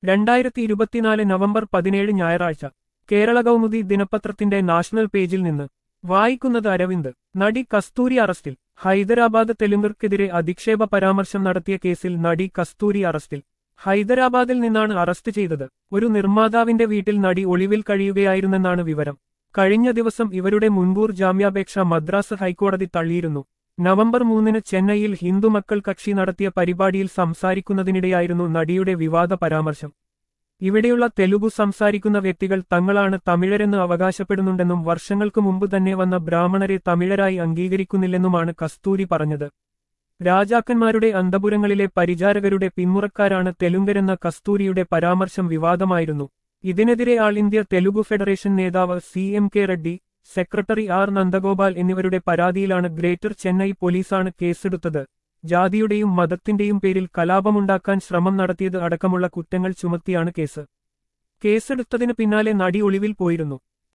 രണ്ടായിരത്തി ഇരുപത്തിനാല് നവംബർ പതിനേഴ് ഞായറാഴ്ച കേരള കൗമുദി ദിനപത്രത്തിന്റെ നാഷണൽ പേജിൽ നിന്ന് വായിക്കുന്നത് അരവിന്ദ് നടി കസ്തൂരി അറസ്റ്റിൽ ഹൈദരാബാദ് തെലുങ്കർക്കെതിരെ അധിക്ഷേപ പരാമർശം നടത്തിയ കേസിൽ നടി കസ്തൂരി അറസ്റ്റിൽ ഹൈദരാബാദിൽ നിന്നാണ് അറസ്റ്റ് ചെയ്തത് ഒരു നിർമ്മാതാവിന്റെ വീട്ടിൽ നടി ഒളിവിൽ കഴിയുകയായിരുന്നെന്നാണ് വിവരം കഴിഞ്ഞ ദിവസം ഇവരുടെ മുൻകൂർ ജാമ്യാപേക്ഷ മദ്രാസ് ഹൈക്കോടതി തള്ളിയിരുന്നു നവംബർ മൂന്നിന് ചെന്നൈയിൽ ഹിന്ദുമക്കൾ കക്ഷി നടത്തിയ പരിപാടിയിൽ സംസാരിക്കുന്നതിനിടെയായിരുന്നു നടിയുടെ വിവാദ പരാമർശം ഇവിടെയുള്ള തെലുഗു സംസാരിക്കുന്ന വ്യക്തികൾ തങ്ങളാണ് തമിഴരെന്ന് അവകാശപ്പെടുന്നുണ്ടെന്നും വർഷങ്ങൾക്കു മുമ്പ് തന്നെ വന്ന ബ്രാഹ്മണരെ തമിഴരായി അംഗീകരിക്കുന്നില്ലെന്നുമാണ് കസ്തൂരി പറഞ്ഞത് രാജാക്കന്മാരുടെ അന്തപുരങ്ങളിലെ പരിചാരകരുടെ പിന്മുറക്കാരാണ് തെലുങ്കരെന്ന കസ്തൂരിയുടെ പരാമർശം വിവാദമായിരുന്നു ഇതിനെതിരെ ആൾ ഇന്ത്യ തെലുഗു ഫെഡറേഷൻ നേതാവ് C M K Reddy secretary R Nandagopal എന്നിവരുടെ പരാതിയിലാണ് ഗ്രേറ്റർ ചെന്നൈ പോലീസാണ് കേസെടുത്തത് ജാതിയുടെയും മതത്തിന്റെയും പേരിൽ കലാപമുണ്ടാക്കാൻ ശ്രമം നടത്തിയത് അടക്കമുള്ള കുറ്റങ്ങൾ ചുമത്തിയാണ് കേസ് കേസെടുത്തതിന് പിന്നാലെ നടി ഒളിവിൽ പോയിരുന്നു